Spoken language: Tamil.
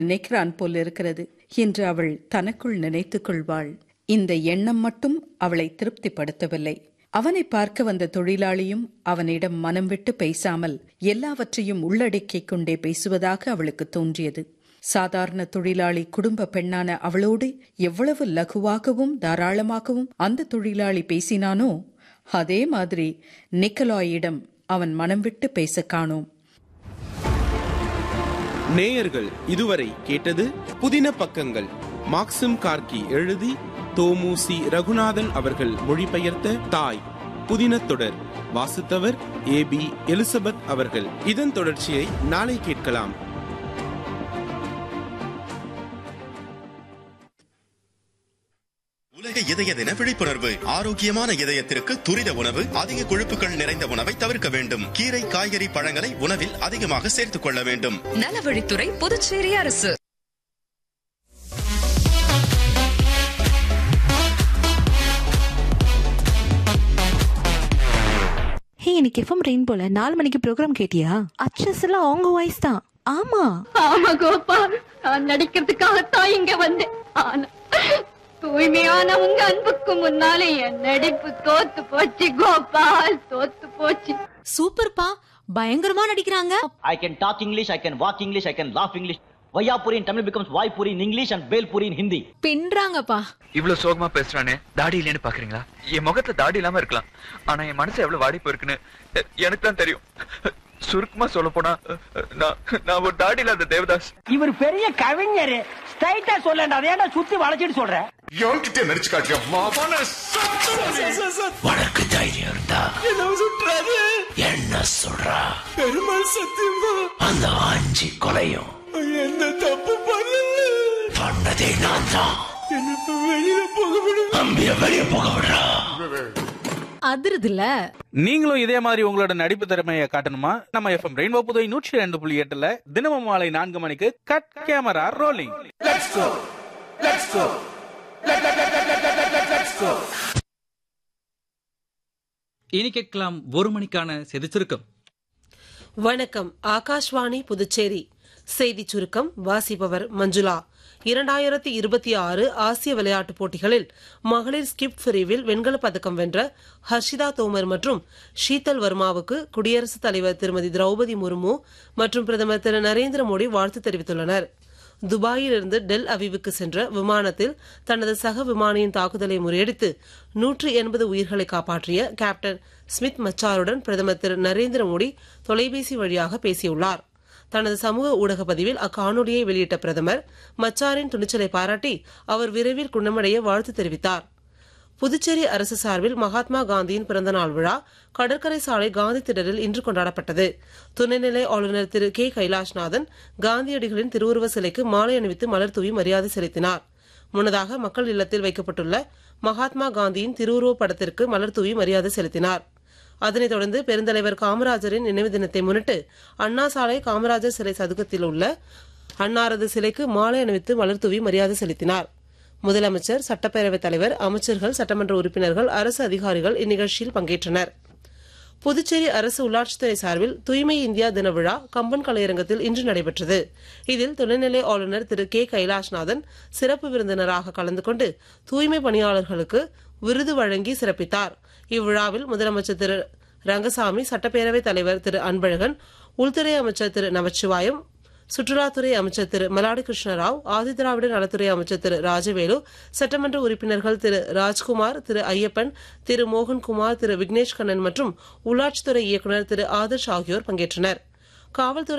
நினைக்கிறான் போல் இருக்கிறது என்று அவள் தனக்குள் நினைத்துக் கொள்வாள் இந்த எண்ணம் மட்டும் அவளை திருப்திப்படுத்தவில்லை அவனை பார்க்க வந்த தொழிலாளியும் அவனிடம் மனம் விட்டு பேசாமல் எல்லாவற்றையும் உள்ளடக்கிக் கொண்டே பேசுவதாக அவளுக்கு தோன்றியது சாதாரண தொழிலாளி குடும்ப பெண்ணான அவளோடு எவ்வளவு லகுவாகவும் தாராளமாகவும் அந்த தொழிலாளி பேசினானோ அதே மாதிரி நிக்கலாயிடம் அவன் மனம் விட்டு பேச காணோம் நேயர்கள் இதுவரை கேட்டது புதின பக்கங்கள் மாக்சிம் கார்கி எழுதி தோமுசி ரகுநாதன் அவர்கள் மொழிபெயர்த்த தாய் புதின தொடர் வாசித்தவர் ஏ பி எலிசபெத் அவர்கள் இதன் தொடர்ச்சியை நாளை கேட்கலாம் உலக இதய தின விழிப்புணர்வு ஆரோக்கியமான இதயத்திற்கு துரித உணவு அதிக கொழுப்புகள் நிறைந்த உணவை தவிர்க்க வேண்டும் கீரை காய்கறி பழங்களை உணவில் அதிகமாக சேர்த்துக் கொள்ள வேண்டும் நலவழித்துறை புதுச்சேரி அரசு ஹே இன்னைக்கு எஃப்எம் ரெயின் போல நாலு மணிக்கு ப்ரோக்ராம் கேட்டியா அச்சஸ் எல்லாம் அவங்க வாய்ஸ் தான் ஆமா ஆமா கோபா நான் நடிக்கிறதுக்காகத்தான் இங்க வந்தேன் ஆனா தூய்மையான உங்க அன்புக்கு முன்னாலே என் நடிப்பு தோத்து போச்சு கோபால் தோத்து போச்சு சூப்பர்ப்பா பயங்கரமா நடிக்கிறாங்க I can talk English, I can walk English, I can laugh English. Vayapuri in Tamil becomes Vaipuri in English and Belpuri in Hindi. பின்றாங்கப்பா இவ்வளவு சோகமா பேசுறானே தாடி இல்லைன்னு பாக்குறீங்களா என் முகத்துல தாடி இல்லாம இருக்கலாம் ஆனா என் மனசு எவ்வளவு வாடி போயிருக்குன்னு எ- எனக்கு தான் தெரியும் சுருக்கமா சொல்ல போனா நான் நான் ஒரு தாடி இல்லாத தேவதாஸ் இவர் பெரிய கவிஞர் ஸ்ட்ரைட்டா சொல்லண்டா ஏன்டா சுத்தி வளைச்சிட்டு சொல்ற என்கிட்ட நடிச்சு காட்டியா மாவான உனக்கு தைரியம் இருந்தா என்ன சொல்றா பெருமாள் சத்தியமா அந்த ஆஞ்சி கொலையும் என்ன தப்பு பண்ணல பண்ணதே நான் தான் வெளியில போக விடு அம்பிய வெளிய போக விடுறா அதிருதுல நீங்களும் இதே மாதிரி உங்களோட நடிப்பு திறமையை காட்டணுமா நம்ம எஃப்எம் ரெயின்போ புதுவை நூற்றி ரெண்டு புள்ளி எட்டுல தினமும் மாலை நான்கு மணிக்கு கட் கேமரா ரோலிங் இனி கேட்கலாம் ஒரு மணிக்கான செய்தி சுருக்கம் வணக்கம் ஆகாஷ்வாணி புதுச்சேரி செய்திச் சுருக்கம் வாசிப்பவர் மஞ்சுளா இரண்டாயிரத்தி இருபத்தி ஆறு ஆசிய விளையாட்டுப் போட்டிகளில் மகளிர் ஸ்கிப் பிரிவில் வெண்கலப் பதக்கம் வென்ற ஹர்ஷிதா தோமர் மற்றும் ஷீதல் வர்மாவுக்கு குடியரசுத் தலைவர் திருமதி திரௌபதி முர்மு மற்றும் பிரதமர் திரு நரேந்திர மோடி வாழ்த்து தெரிவித்துள்ளனர் துபாயிலிருந்து டெல் அவிவுக்கு சென்ற விமானத்தில் தனது சக விமானியின் தாக்குதலை முறியடித்து நூற்று எண்பது உயிர்களை காப்பாற்றிய கேப்டன் ஸ்மித் மச்சாருடன் பிரதமர் திரு நரேந்திர மோடி தொலைபேசி வழியாக பேசியுள்ளார் தனது சமூக ஊடக பதிவில் அக்காணொலியை வெளியிட்ட பிரதமர் மச்சாரின் துணிச்சலை பாராட்டி அவர் விரைவில் குணமடைய வாழ்த்து தெரிவித்தார் புதுச்சேரி அரசு சார்பில் மகாத்மா காந்தியின் பிறந்தநாள் விழா கடற்கரை சாலை காந்தி திடலில் இன்று கொண்டாடப்பட்டது துணைநிலை ஆளுநர் திரு கே கைலாஷ்நாதன் காந்தியடிகளின் திருவுருவ சிலைக்கு மாலை அணிவித்து மலர் தூவி மரியாதை செலுத்தினார் முன்னதாக மக்கள் இல்லத்தில் வைக்கப்பட்டுள்ள மகாத்மா காந்தியின் திருவுருவப் படத்திற்கு மலர் தூவி மரியாதை செலுத்தினார் அதனைத் தொடர்ந்து பெருந்தலைவர் காமராஜரின் நினைவு தினத்தை முன்னிட்டு அண்ணா சாலை காமராஜர் சிலை சதுக்கத்தில் உள்ள அன்னாரது சிலைக்கு மாலை அணிவித்து மலர் தூவி மரியாதை செலுத்தினார் முதலமைச்சர் சட்டப்பேரவைத் தலைவர் அமைச்சர்கள் சட்டமன்ற உறுப்பினர்கள் அரசு அதிகாரிகள் இந்நிகழ்ச்சியில் பங்கேற்றனர் புதுச்சேரி அரசு உள்ளாட்சித்துறை சார்பில் தூய்மை இந்தியா தின விழா கம்பன் கலையரங்கத்தில் இன்று நடைபெற்றது இதில் துணைநிலை ஆளுநர் திரு கே கைலாஷ்நாதன் சிறப்பு விருந்தினராக கலந்து கொண்டு தூய்மை பணியாளர்களுக்கு விருது வழங்கி சிறப்பித்தார் இவ்விழாவில் முதலமைச்சர் திரு ரங்கசாமி சட்டப்பேரவைத் தலைவர் திரு அன்பழகன் உள்துறை அமைச்சர் திரு நமச்சிவாயம் சுற்றுலாத்துறை அமைச்சர் திரு மலாடி கிருஷ்ணராவ் ஆதிதிராவிட நலத்துறை அமைச்சர் திரு ராஜவேலு சட்டமன்ற உறுப்பினர்கள் திரு ராஜ்குமார் திரு ஐயப்பன் திரு மோகன்குமார் திரு விக்னேஷ் கண்ணன் மற்றும் உள்ளாட்சித்துறை இயக்குநர் திரு ஆதர்ஷ் ஆகியோர் பங்கேற்றனர் காவல்துறை